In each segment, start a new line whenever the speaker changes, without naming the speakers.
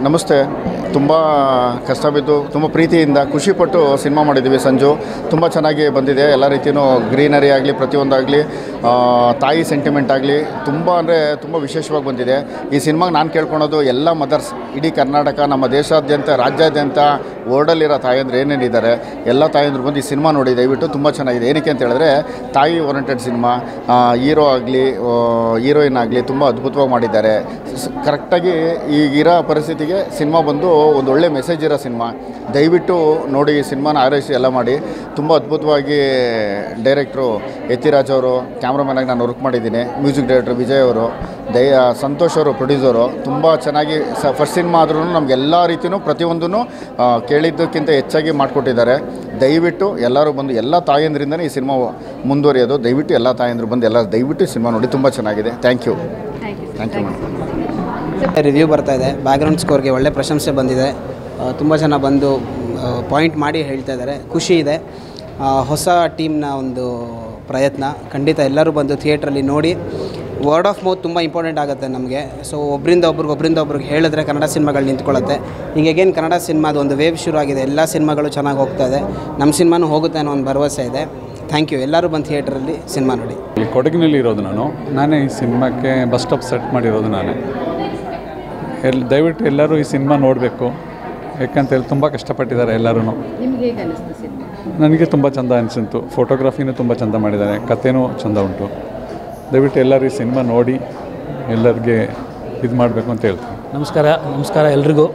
ನಮಸ್ತೆ ತುಂಬ ಕಷ್ಟ ಬಿದ್ದು ತುಂಬ ಪ್ರೀತಿಯಿಂದ ಖುಷಿಪಟ್ಟು ಸಿನಿಮಾ ಮಾಡಿದ್ದೀವಿ ಸಂಜು ತುಂಬ ಚೆನ್ನಾಗಿ ಬಂದಿದೆ ಎಲ್ಲ ರೀತಿಯೂ ಗ್ರೀನರಿ ಆಗಲಿ ಪ್ರತಿಯೊಂದಾಗಲಿ ತಾಯಿ ಸೆಂಟಿಮೆಂಟ್ ಆಗಲಿ ತುಂಬ ಅಂದರೆ ತುಂಬ ವಿಶೇಷವಾಗಿ ಬಂದಿದೆ ಈ ಸಿನಿಮಾಗೆ ನಾನು ಕೇಳ್ಕೊಳೋದು ಎಲ್ಲ ಮದರ್ಸ್ ಇಡೀ ಕರ್ನಾಟಕ ನಮ್ಮ ದೇಶಾದ್ಯಂತ ರಾಜ್ಯಾದ್ಯಂತ ವರ್ಲ್ಡಲ್ಲಿರೋ ತಾಯಂದ್ರು ಏನೇನಿದ್ದಾರೆ ಎಲ್ಲ ತಾಯಂದ್ರು ಬಂದು ಈ ಸಿನಿಮಾ ನೋಡಿ ದಯವಿಟ್ಟು ತುಂಬ ಚೆನ್ನಾಗಿದೆ ಏನಕ್ಕೆ ಅಂತ ಹೇಳಿದ್ರೆ ತಾಯಿ ಓರಿಯೆಂಟೆಡ್ ಸಿನಿಮಾ ಹೀರೋ ಆಗಲಿ ಹೀರೋಯಿನ್ ಆಗಲಿ ತುಂಬ ಅದ್ಭುತವಾಗಿ ಮಾಡಿದ್ದಾರೆ ಸ್- ಕರೆಕ್ಟಾಗಿ ಈಗಿರೋ ಪರಿಸ್ಥಿತಿಗೆ ಸಿನಿಮಾ ಬಂದು ಒಂದು ಒಳ್ಳೆ ಮೆಸೇಜ್ ಇರೋ ಸಿನಿಮಾ ದಯವಿಟ್ಟು ನೋಡಿ ಈ ಸಿನಿಮಾನ ಆರೈಸಿ ಎಲ್ಲ ಮಾಡಿ ತುಂಬ ಅದ್ಭುತವಾಗಿ ಡೈರೆಕ್ಟ್ರು ಯತಿರಾಜ್ ಅವರು ಕ್ಯಾಮ್ರಾಮನ್ನಾಗಿ ನಾನು ವರ್ಕ್ ಮಾಡಿದ್ದೀನಿ ಮ್ಯೂಸಿಕ್ ಡೈರೆಕ್ಟ್ರ್ ವಿಜಯ್ ಅವರು ದಯ ಸಂತೋಷ್ ಅವರು ಪ್ರೊಡ್ಯೂಸರು ತುಂಬ ಚೆನ್ನಾಗಿ ಸ ಫಸ್ಟ್ ಸಿನಿಮಾ ಆದ್ರೂ ನಮಗೆಲ್ಲ ರೀತಿಯೂ ಪ್ರತಿಯೊಂದೂ ಕೇಳಿದ್ದಕ್ಕಿಂತ ಹೆಚ್ಚಾಗಿ ಮಾಡಿಕೊಟ್ಟಿದ್ದಾರೆ ದಯವಿಟ್ಟು ಎಲ್ಲರೂ ಬಂದು ಎಲ್ಲ ತಾಯಂದ್ರಿಂದನೇ ಈ ಸಿನಿಮಾ ಮುಂದುವರಿಯೋದು ದಯವಿಟ್ಟು ಎಲ್ಲ ತಾಯಂದ್ರು ಬಂದು ಎಲ್ಲ ದಯವಿಟ್ಟು ಈ ಸಿನಿಮಾ ನೋಡಿ ತುಂಬ ಚೆನ್ನಾಗಿದೆ thank you thank you madam
review ಬರ್ತಾ ಇದೆ ಬ್ಯಾಕ್ಗ್ರೌಂಡ್ ಸ್ಕೋರ್ಗೆ ಒಳ್ಳೆ ಪ್ರಶಂಸೆ ಬಂದಿದೆ ತುಂಬ ಜನ ಬಂದು ಪಾಯಿಂಟ್ ಮಾಡಿ ಹೇಳ್ತಾ ಇದ್ದಾರೆ ಖುಷಿ ಇದೆ ಆ, ಹೊಸ ಟೀಮ್ನ ಒಂದು ಪ್ರಯತ್ನ ಖಂಡಿತ ಎಲ್ಲರೂ ಬಂದು ಥಿಯೇಟ್ರಲ್ಲಿ ನೋಡಿ ವರ್ಡ್ ಆಫ್ ಮೌತ್ ತುಂಬ ಇಂಪಾರ್ಟೆಂಟ್ ಆಗುತ್ತೆ ನಮಗೆ ಸೊ ಒಬ್ಬರಿಂದ ಒಬ್ರಿಗೆ ಒಬ್ಬರಿಂದ ಒಬ್ರಿಗೆ ಹೇಳಿದ್ರೆ ಕನ್ನಡ ಸಿನಿಮಾಗಳು ನಿಂತ್ಕೊಳ್ಳುತ್ತೆ ಈಗ ಅಗೇನ್ ಕನ್ನಡ ಸಿನಿಮಾದ ಒಂದು ವೇವ್ ಶುರು ಆಗಿದೆ ಎಲ್ಲ ಸಿನಿಮಾಗಳು ಚೆನ್ನಾಗಿ ಹೋಗ್ತಾ ಇದೆ ನಮ್ಮ ಸಿನಿಮಾನೂ ಹೋಗುತ್ತೆ ಅನ್ನೋ ಒಂದು ಭರವಸೆ ಇದೆ ಥ್ಯಾಂಕ್ ಯು ಎಲ್ಲರೂ ಬಂದು ಥಿಯೇಟ್ರಲ್ಲಿ ಸಿನಿಮಾ ನೋಡಿ
ಇಲ್ಲಿ ಕೊಡಗಿನಲ್ಲಿ ಇರೋದು ನಾನು ನಾನೇ ಈ ಸಿನಿಮಾಕ್ಕೆ ಬಸ್ ಸ್ಟಾಪ್ ಸೆಟ್ ಮಾಡಿರೋದು ನಾನೇ ಎಲ್ಲಿ ದಯವಿಟ್ಟು ಎಲ್ಲರೂ ಈ ಸಿನಿಮಾ ನೋಡಬೇಕು ಯಾಕಂತೇಳಿ ತುಂಬ ಕಷ್ಟಪಟ್ಟಿದ್ದಾರೆ ಎಲ್ಲರೂ
ನಿಮ್ಗೆ ಹೇಗೆ ಅನಿಸ್ತು ಸಿನಿಮಾ
ನನಗೆ ತುಂಬ ಚೆಂದ ಅನಿಸಿತು ಫೋಟೋಗ್ರಫಿನೂ ತುಂಬ ಚೆಂದ ಮಾಡಿದ್ದಾರೆ ಕಥೆನೂ ಚೆಂದ ಉಂಟು ದಯವಿಟ್ಟು ಎಲ್ಲರೂ ಈ ಸಿನಿಮಾ ನೋಡಿ ಎಲ್ಲರಿಗೆ ಇದು ಮಾಡಬೇಕು ಅಂತ ಹೇಳ್ತೀನಿ
ನಮಸ್ಕಾರ ನಮಸ್ಕಾರ ಎಲ್ರಿಗೂ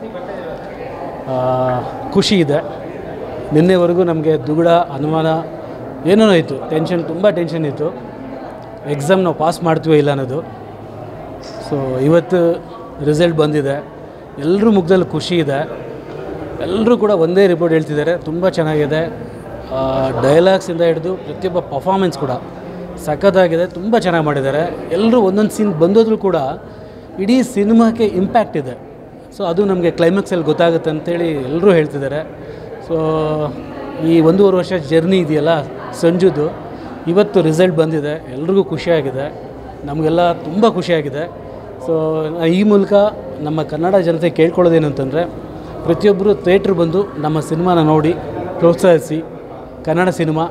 ಆ, ಖುಷಿ ಇದೆ ನಿನ್ನೆವರೆಗೂ ನಮಗೆ ದುಗುಡ ಅನುಮಾನ ಏನೇನೋ ಇತ್ತು ಟೆನ್ಷನ್ ತುಂಬ ಟೆನ್ಷನ್ ಇತ್ತು ಎಕ್ಸಾಮ್ ನಾವು ಪಾಸ್ ಮಾಡ್ತೀವೋ ಇಲ್ಲ ಅನ್ನೋದು ಸೊ ಇವತ್ತು ರಿಸಲ್ಟ್ ಬಂದಿದೆ ಎಲ್ಲರೂ ಮುಖದಲ್ಲಿ ಖುಷಿ ಇದೆ ಎಲ್ಲರೂ ಕೂಡ ಒಂದೇ ರಿಪೋರ್ಟ್ ಹೇಳ್ತಿದ್ದಾರೆ ತುಂಬ ಚೆನ್ನಾಗಿದೆ ಡೈಲಾಗ್ಸಿಂದ ಹಿಡಿದು ಪ್ರತಿಯೊಬ್ಬ ಪರ್ಫಾಮೆನ್ಸ್ ಕೂಡ ಸಖತ್ತಾಗಿದೆ ತುಂಬ ಚೆನ್ನಾಗಿ ಮಾಡಿದ್ದಾರೆ ಎಲ್ಲರೂ ಒಂದೊಂದು ಸೀನ್ ಬಂದೋದ್ರೂ ಕೂಡ ಇಡೀ ಸಿನಿಮಾಕ್ಕೆ ಇಂಪ್ಯಾಕ್ಟ್ ಇದೆ ಸೊ ಅದು ನಮಗೆ ಕ್ಲೈಮ್ಯಾಕ್ಸಲ್ಲಿ ಗೊತ್ತಾಗುತ್ತೆ ಅಂತೇಳಿ ಎಲ್ಲರೂ ಹೇಳ್ತಿದ್ದಾರೆ ಸೊ ಈ ಒಂದೂವರೆ ವರ್ಷ ಜರ್ನಿ ಇದೆಯಲ್ಲ ಸಂಜುದು ಇವತ್ತು ರಿಸಲ್ಟ್ ಬಂದಿದೆ ಎಲ್ರಿಗೂ ಖುಷಿಯಾಗಿದೆ ನಮಗೆಲ್ಲ ತುಂಬ ಖುಷಿಯಾಗಿದೆ ಸೊ ಈ ಮೂಲಕ ನಮ್ಮ ಕನ್ನಡ ಜನತೆ ಕೇಳ್ಕೊಳ್ಳೋದೇನು ಅಂತಂದರೆ ಪ್ರತಿಯೊಬ್ಬರು ಥಿಯೇಟ್ರ್ ಬಂದು ನಮ್ಮ ಸಿನಿಮಾನ ನೋಡಿ ಪ್ರೋತ್ಸಾಹಿಸಿ ಕನ್ನಡ ಸಿನಿಮಾ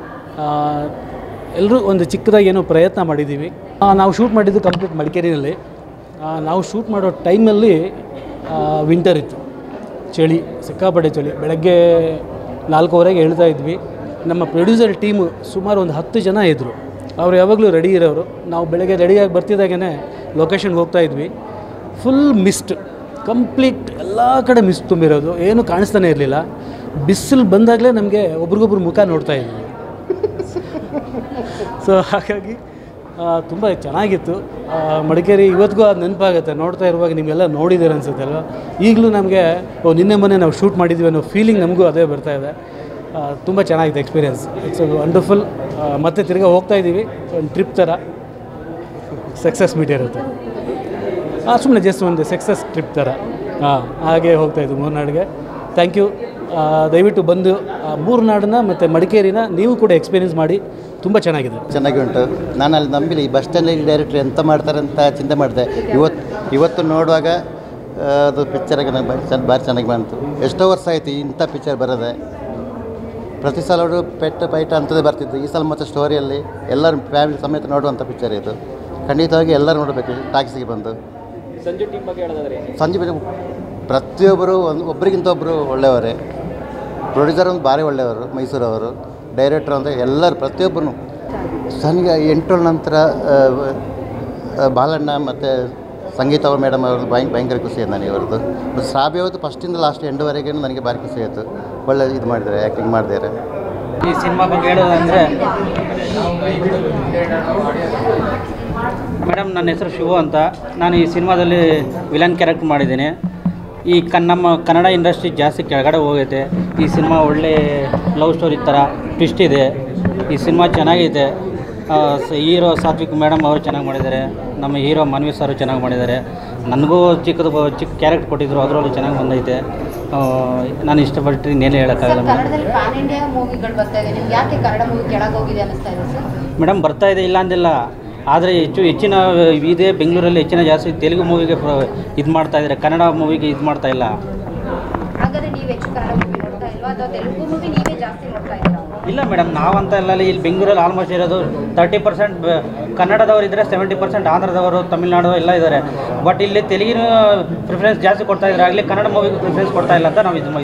ಎಲ್ಲರೂ ಒಂದು ಚಿಕ್ಕದಾಗಿ ಏನೋ ಪ್ರಯತ್ನ ಮಾಡಿದ್ದೀವಿ ಆ, ನಾವು ಶೂಟ್ ಮಾಡಿದ್ದು ಕಂಪ್ಲೀಟ್ ಮಡಿಕೇರಿನಲ್ಲಿ ಆ, ನಾವು ಶೂಟ್ ಮಾಡೋ ಟೈಮಲ್ಲಿ ವಿಂಟರ್ ಇತ್ತು ಚಳಿ ಸಿಕ್ಕಾಪಟ್ಟೆ ಚಳಿ ಬೆಳಗ್ಗೆ ನಾಲ್ಕೂವರೆಗೆ ಹೇಳ್ತಾ ಇದ್ವಿ ನಮ್ಮ ಪ್ರೊಡ್ಯೂಸರ್ ಟೀಮು ಸುಮಾರು ಒಂದು ಹತ್ತು ಜನ ಇದ್ದರು ಅವ್ರು ಯಾವಾಗಲೂ ರೆಡಿ ಇರೋರು ನಾವು ಬೆಳಗ್ಗೆ ರೆಡಿಯಾಗಿ ಬರ್ತಿದ್ದಾಗೇ ಲೊಕೇಶನ್ಗೆ ಹೋಗ್ತಾ ಇದ್ವಿ ಫುಲ್ ಮಿಸ್ಟ್ ಕಂಪ್ಲೀಟ್ ಎಲ್ಲ ಕಡೆ ಮಿಸ್ಟ್ ತುಂಬಿರೋದು ಏನು ಕಾಣಿಸ್ತಾನೆ ಇರಲಿಲ್ಲ ಬಿಸಿಲು ಬಂದಾಗಲೇ ನಮಗೆ ಒಬ್ರಿಗೊಬ್ರು ಮುಖ ನೋಡ್ತಾ ಇದ್ವಿ ಸೊ ಹಾಗಾಗಿ ತುಂಬ ಚೆನ್ನಾಗಿತ್ತು ಆ, ಮಡಿಕೇರಿ ಇವತ್ತಿಗೂ ಅದು ನೆನಪಾಗುತ್ತೆ ನೋಡ್ತಾ ಇರುವಾಗ ನಿಮಗೆಲ್ಲ ನೋಡಿದ್ದೀರ ಅನ್ಸುತ್ತೆ ಅಲ್ವಾ ಈಗಲೂ ನಮಗೆ ಓ ನಿನ್ನೆ ಮೊನ್ನೆ ನಾವು ಶೂಟ್ ಮಾಡಿದ್ವಿ ಅನ್ನೋ ಫೀಲಿಂಗ್ ನಮಗೂ ಅದೇ ಬರ್ತಾ ಇದೆ ತುಂಬ ಚೆನ್ನಾಗಿತ್ತು ಎಕ್ಸ್ಪೀರಿಯನ್ಸ್ ಇಟ್ಸ್ ವಂಡರ್ಫುಲ್ ಮತ್ತೆ ತಿರ್ಗಾ ಹೋಗ್ತಾ ಇದ್ದೀವಿ ಒಂದು ಟ್ರಿಪ್ ಥರ ಸಕ್ಸಸ್ ಮೀಟ್ ಇರುತ್ತೆ ಹಾಂ ಸುಮ್ಮನೆ ಜಸ್ಟ್ ಒಂದು ಸಕ್ಸಸ್ ಟ್ರಿಪ್ ಥರ ಹಾಂ ಹಾಗೆ ಹೋಗ್ತಾ ಇದ್ವಿ ಮೂರ್ನಾಡಿಗೆ ಥ್ಯಾಂಕ್ ಯು ದಯವಿಟ್ಟು ಬಂದು ಆ, ಮೂರ್ನಾಡನ್ನ ಮತ್ತು ಮಡಿಕೇರಿನ ನೀವು ಕೂಡ ಎಕ್ಸ್ಪೀರಿಯನ್ಸ್ ಮಾಡಿ ತುಂಬ ಚೆನ್ನಾಗಿದೆ
ಚೆನ್ನಾಗಿ ಉಂಟು ನಾನು ಅಲ್ಲಿ ನಂಬಿಲ್ಲ ಈ ಬಸ್ ಸ್ಟ್ಯಾಂಡಲ್ಲಿ ಡೈರೆಕ್ಟ್ರಿ ಎಂತ ಮಾಡ್ತಾರೆ ಅಂತ ಚಿಂತೆ ಮಾಡಿದೆ ಇವತ್ತು ಇವತ್ತು ನೋಡುವಾಗ ಆ, ಅದು ಪಿಕ್ಚರಾಗಿ ನನಗೆ ಭಾರಿ ಚೆನ್ನ ಭಾರಿ ಚೆನ್ನಾಗಿ ಬಂತು ಎಷ್ಟೋ ವರ್ಷ ಆಯಿತು ಇಂಥ ಪಿಕ್ಚರ್ ಬರೋದೆ ಪ್ರತಿ ಸಲ ಅವರು ಪೆಟ್ಟ ಪೈಟ ಅಂಥದ್ದೇ ಬರ್ತಿತ್ತು ಈ ಸಲ ಮತ್ತು ಸ್ಟೋರಿಯಲ್ಲಿ ಎಲ್ಲರೂ ಫ್ಯಾಮಿಲಿ ಸಮೇತ ನೋಡುವಂಥ ಪಿಕ್ಚರ್ ಇದು ಖಂಡಿತವಾಗಿ ಎಲ್ಲರೂ ನೋಡಬೇಕು ಟ್ಯಾಕ್ಸಿಗೆ ಬಂದು
ಸಂಜೆ ಟೀಮ್ ಬಗ್ಗೆ ಹೇಳೋದಾದ್ರೆ
ಸಂಜೆ ಬೆಳೆ ಪ್ರತಿಯೊಬ್ಬರು ಒಂದು ಒಬ್ಬರಿಗಿಂತ ಒಬ್ಬರು ಒಳ್ಳೆಯವರೇ ಪ್ರೊಡ್ಯೂಸರ್ ಒಂದು ಭಾರಿ ಒಳ್ಳೆಯವರು ಮೈಸೂರವರು ಡೈರೆಕ್ಟ್ರ್ ಅಂದರೆ ಎಲ್ಲರೂ ಪ್ರತಿಯೊಬ್ಬರು ನನಗೆ ಎಂಟರ ನಂತರ ಆ, ಆ, ಬಾಲಣ್ಣ ಮತ್ತು ಸಂಗೀತ ಅವ್ರ ಮೇಡಮ್ ಅವ್ರದ್ದು ಭಯ ಭಯಂಕರ ಖುಷಿ ಆಯ್ತು ನನಗೆ ಅವ್ರದ್ದು ಮತ್ತು ಶ್ರಾವ್ಯ ಅವ್ರದ್ದು ಫಸ್ಟಿಂದ ಲಾಸ್ಟ್ ಎಂಡುವರೆಗೂ ನನಗೆ ಭಾರಿ ಖುಷಿ ಆಯಿತು ಒಳ್ಳೆ ಇದು ಮಾಡಿದ್ದಾರೆ ಆ್ಯಕ್ಟಿಂಗ್ ಮಾಡಿದ್ದಾರೆ
ಈ ಸಿನಿಮಾ ಬಗ್ಗೆ ಹೇಳೋದಂದರೆ ಮೇಡಮ್ ನನ್ನ ಹೆಸರು ಶಿವು ಅಂತ ನಾನು ಈ ಸಿನಿಮಾದಲ್ಲಿ ವಿಲನ್ ಕ್ಯಾರೆಕ್ಟರ್ ಮಾಡಿದ್ದೀನಿ ಈ ಕನ್ ನಮ್ಮ ಕನ್ನಡ ಇಂಡಸ್ಟ್ರಿ ಜಾಸ್ತಿ ಕೆಳಗಡೆ ಹೋಗೈತೆ ಈ ಸಿನಿಮಾ ಒಳ್ಳೆ ಲವ್ ಸ್ಟೋರಿ ಥರ ಟ್ವಿಸ್ಟ್ ಇದೆ ಈ ಸಿನಿಮಾ ಚೆನ್ನಾಗಿದೆ ಹೀರೋ ಸಾತ್ವಿಕ್ ಮೇಡಮ್ ಅವರು ಚೆನ್ನಾಗಿ ಮಾಡಿದ್ದಾರೆ ನಮ್ಮ ಹೀರೋ ಮನ್ವಿ ಸರ್ ಚೆನ್ನಾಗಿ ಮಾಡಿದ್ದಾರೆ ನನಗೂ ಚಿಕ್ಕದು ಬ- ಚಿಕ್ಕ ಕ್ಯಾರೆಕ್ಟರ್ ಕೊಟ್ಟಿದ್ರು ಅದರಲ್ಲೂ ಚೆನ್ನಾಗಿ ಬಂದೈತೆ ಆ, ನಾನು ಇಷ್ಟಪಟ್ಟು ಇನ್ನೇನು ಹೇಳೋಕ್ಕಾಗಲ್ಲ ಮೇಡಮ್
ಕನ್ನಡದಲ್ಲಿ ಪ್ಯಾನ್ ಇಂಡಿಯಾ ಮೂವಿಗಳು ಬರ್ತಾ ಇದೆ ನಿಮ್ಗೆ ಯಾಕೆ ಕನ್ನಡ ಮೂವಿ ಕೆಳಗೆ ಹೋಗಿದೆ ಅನಿಸ್ತಾ ಇದೆ ಸರ್
ಮೇಡಮ್ ಬರ್ತಾ ಇದೆ ಇಲ್ಲ ಅಂದಿಲ್ಲ ಆದರೆ ಹೆಚ್ಚು ಹೆಚ್ಚಿನ ಇದೆ ಬೆಂಗಳೂರಲ್ಲಿ ಹೆಚ್ಚಿನ ಜಾಸ್ತಿ ತೆಲುಗು ಮೂವಿಗೆ ಇದು ಮಾಡ್ತಾ ಇದ್ದಾರೆ ಕನ್ನಡ ಮೂವಿಗೆ ಇದು ಮಾಡ್ತಾ ಇಲ್ಲ
ಹಾಗಾದ್ರೆ ನೀವು ಹೆಚ್ಚು ಕನ್ನಡ ಮೂವಿ ನೋಡ್ತಾ ಇಲ್ವಾ ಅಥವಾ ತೆಲುಗು ಮೂವಿ ನೀವೇ ಜಾಸ್ತಿ ನೋಡ್ತಾ ಇದ್ದೀರಾ
ಇಲ್ಲ ಮೇಡಮ್ ನಾವಂತ ಇಲ್ಲ ಇಲ್ಲಿ ಬೆಂಗಳೂರಲ್ಲಿ ಆಲ್ಮೋಸ್ಟ್ ಇರೋದು ತರ್ಟಿ ಪರ್ಸೆಂಟ್ ಕನ್ನಡದವರು ಇದ್ದರೆ ಸೆವೆಂಟಿ ಪರ್ಸೆಂಟ್ ಆಂಧ್ರದವರು ತಮಿಳ್ನಾಡು ಎಲ್ಲ ಇದ್ದಾರೆ ಬಟ್ ಇಲ್ಲಿ ತೆಲುಗಿನ ಪ್ರಿಫರೆನ್ಸ್ ಜಾಸ್ತಿ ಕೊಡ್ತಾ ಇದ್ದಾರೆ ಆಗಲಿ ಕನ್ನಡ ಮೂವಿಗೆ ಪ್ರಿಫರೆನ್ಸ್ ಕೊಡ್ತಾ ಇಲ್ಲ ಅಂತ ನಾವು ಇದು